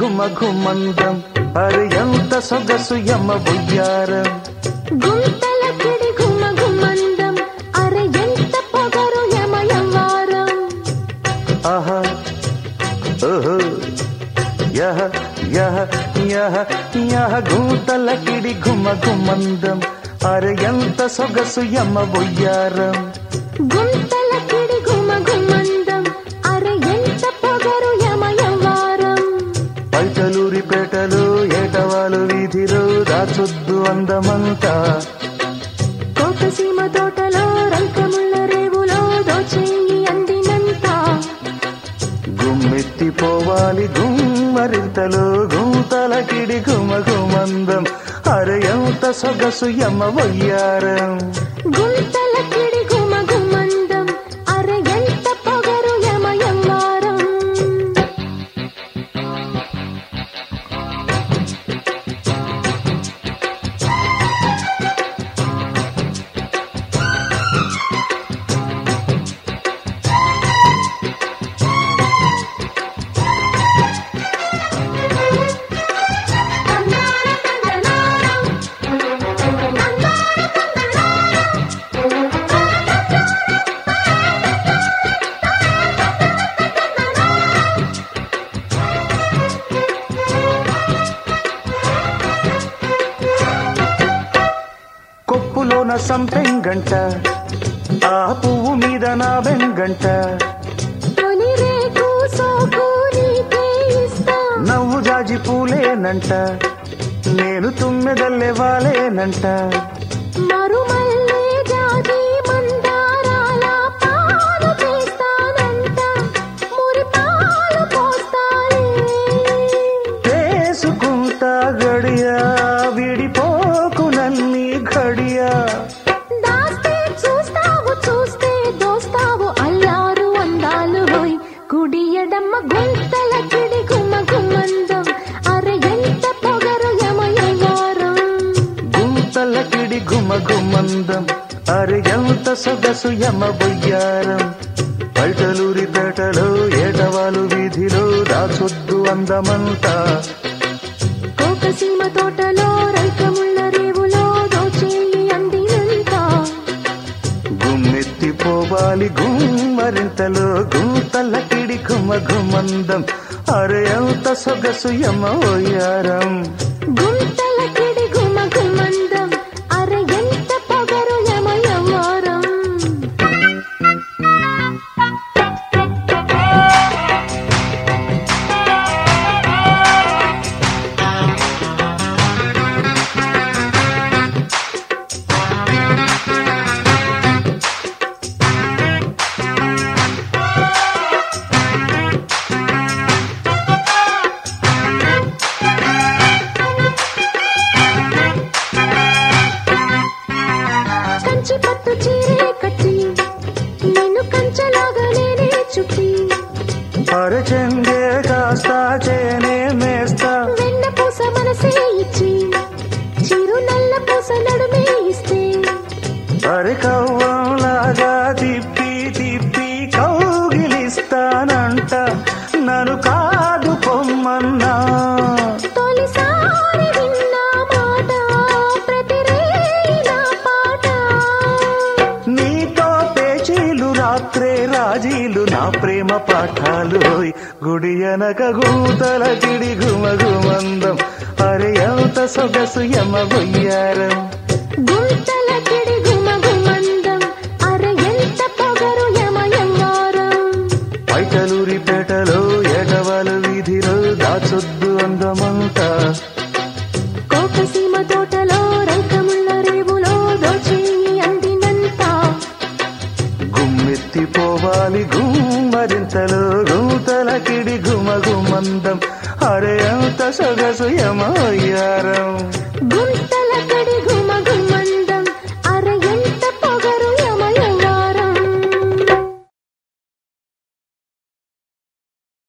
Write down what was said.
ఘుమ ఘుమందం అరే ఎంత సొగసు యమ బొయ్యారం గుంతల కిడి ఘుమ ఘుమందం అరె ఎంత పొగరు యమయవారం ఆహా ఓహో యహ యహ యహ యహ గూతల కిడి ఘుమ ఘుమందం అరే ఎంత సొగసు యమ బొయ్యారం గుంతల కిడి ఘుమ ఘుమందం అరె ఎంత పొగరు యమయవారం పైటలూరి పేటలు ఏటవాలు వీధిలో దాచొద్దు అందమంతా కోకసీమ తోటలో రంకముళ్ళ రేవులో దోచేయి అందినంత గుమ్మెత్తిపోవాలి గుమ్మరింతలో గుంతల కిడి ఘుమ ఘుమందం అరే ఎంత సొగసు యమ వయ్యారం గుంతల కిడి ఘుమ ఘుమందం అరె ఎంత పొగరు యమయవారం కొప్పులోన సంపెంగంట ఆ పువ్వు మీద నా వెంగంట తొలి రేకు సోకు నీకే ఇస్తా నవ్వు జాజి పూలేనంట నేను తుమ్మెదల్లే వాలేనంట మరుమల్లే జాజి మందారాల పాలు చేస్తానంట మురి పాలు పోస్తాలే చేసుకుంటా గడియా విడిపోకు నన్ని ఘడియా దాస్తే చూస్తావు చూస్తే దోస్తావు అల్లారు అందాలు హోయ్ కుడి ఎడమ గుంతల కిడి గుమ గుమందం అరె ఎంత పొగరు యమయవారం గుంతల కిడి గుమ గుమందం అరి ఎంత సొగసు యమ బొయ్యారం పల్టలూరి పేటలో ఏటవాలు వీధిలో దాచొద్దు అందమంతా కోకసీమ తోటలో రైకముళ్ళ రేవులో దోచేయి అందినంత గుమ్మెత్తిపోవాలి గుమ్మరింతలో గుంతల కిడి గుమ గుమందం అరే ఎంత సొగసు యమ ఓయారం గుంతల కిడి గుమ గుమందం అరె ఎంత పొగరు యమయవారం కంచి పట్టు చీరే కట్టి నిన్ను కంచలాగా నేనే చుట్టి అరచెంగే కాస్తా చేనే మేస్తా వెన్న పూస మనసే ఇచ్చి చిరు నల్ల పూస నడుమే ఇస్తే అరే కవ్వంలాగా తిప్పి తిప్పి కౌగిలిస్తానంట నన్ను కాదు పొమ్మన్నా తొలిసారి విన్న మాట ప్రతిరేయి నా పాట నీతో పేచీలు రాత్రే రాజీలు నా ప్రేమ పాఠాలు ఓయ్. గుడి అనక గూతల కిడి గుమ గుమందం అరే ఎంత సొగసు యమ బొయ్యారం